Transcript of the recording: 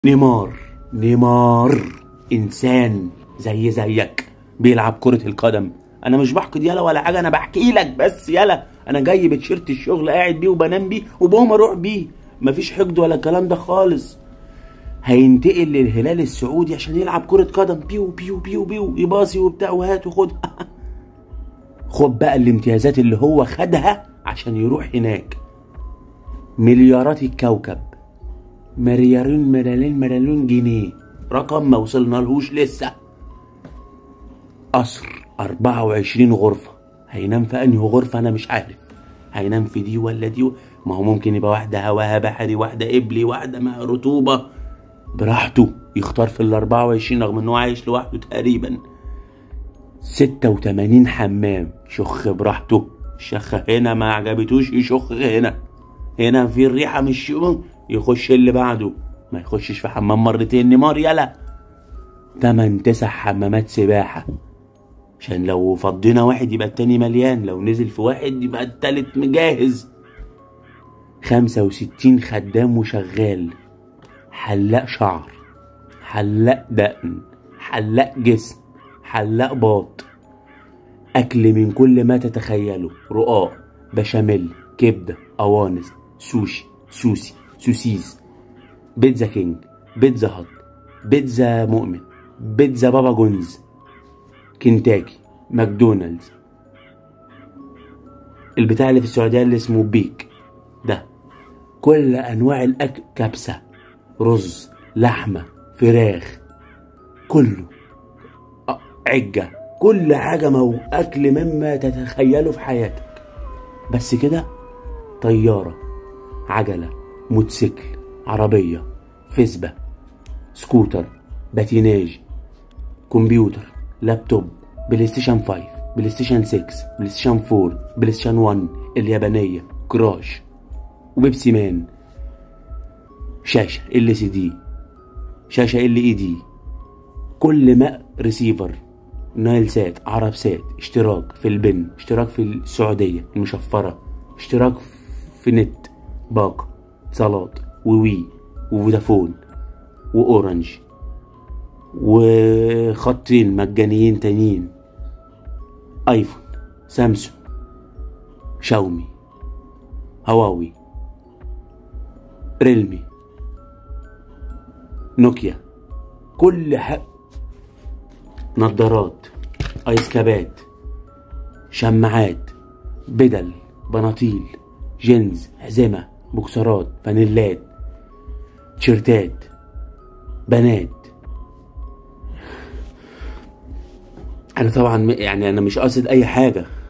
نيمار نيمار انسان زي زيك بيلعب كرة القدم انا مش بحقد يلا ولا حاجة انا بحكي لك بس يلا انا جاي بتيشيرت الشغل قاعد بيه وبنام بيه وبقوم اروح بيه مفيش حقد ولا الكلام ده خالص هينتقل للهلال السعودي عشان يلعب كرة قدم بيو بيو بيو بيو يباصي وبتاع وهات وخد خد بقى الامتيازات اللي هو خدها عشان يروح هناك مليارات الكوكب مليارين مليارين مليون جنيه رقم ما وصلنا لهوش لسه قصر 24 غرفة هينام في انهي غرفة انا مش عارف هينام في دي ولا دي ما هو ممكن يبقى واحدة هواها بحري واحدة قبلي واحدة مع رطوبة براحته يختار في ال 24 رغم ان هو عايش لوحده تقريبا 86 حمام شخ براحته شخ هنا ما عجبتوش يشخ هنا هنا في الريحة مش يقوم يخش اللي بعده ما يخشش في حمام مرتين نيمار يلا تمن تسع حمامات سباحة عشان لو فضينا واحد يبقى التاني مليان لو نزل في واحد يبقى التالت مجهز خمسة وستين خدام وشغال حلاق شعر حلاق دقن حلاق جسم حلاق باط أكل من كل ما تتخيله رقاق بشاميل كبدة قوانص سوشي سوسي سوسيس بيتزا كينج بيتزا هات بيتزا مؤمن بيتزا بابا جونز كنتاكي ماكدونالدز البتاع اللي في السعودية اللي اسمه بيك ده كل أنواع الأكل كبسة رز لحمة فراخ كله أ- عجة كل حاجة مو أكل مما تتخيله في حياتك بس كده طيارة عجلة موتوسيكل عربية فسبة سكوتر باتيناج كمبيوتر لابتوب بلاي ستيشن 5 بلاي ستيشن 6 بلاي ستيشن 4 بلاي ستيشن 1 اليابانية كراش وبيبسي مان شاشة ال سي دي شاشة ال اي دي كل ما ريسيفر نايل سات عرب سات اشتراك في البن اشتراك في السعودية المشفرة اشتراك في نت باقة اتصالات ووي وفودافون واورنج وخطين مجانيين تانيين ايفون سامسونج شاومي هواوي ريلمي نوكيا كل حق نظارات ايس كابات شماعات بدل بناطيل جينز حزمة بوكسرات فانيلات تيشيرتات بنات انا طبعا م- يعني انا مش قاصد اي حاجه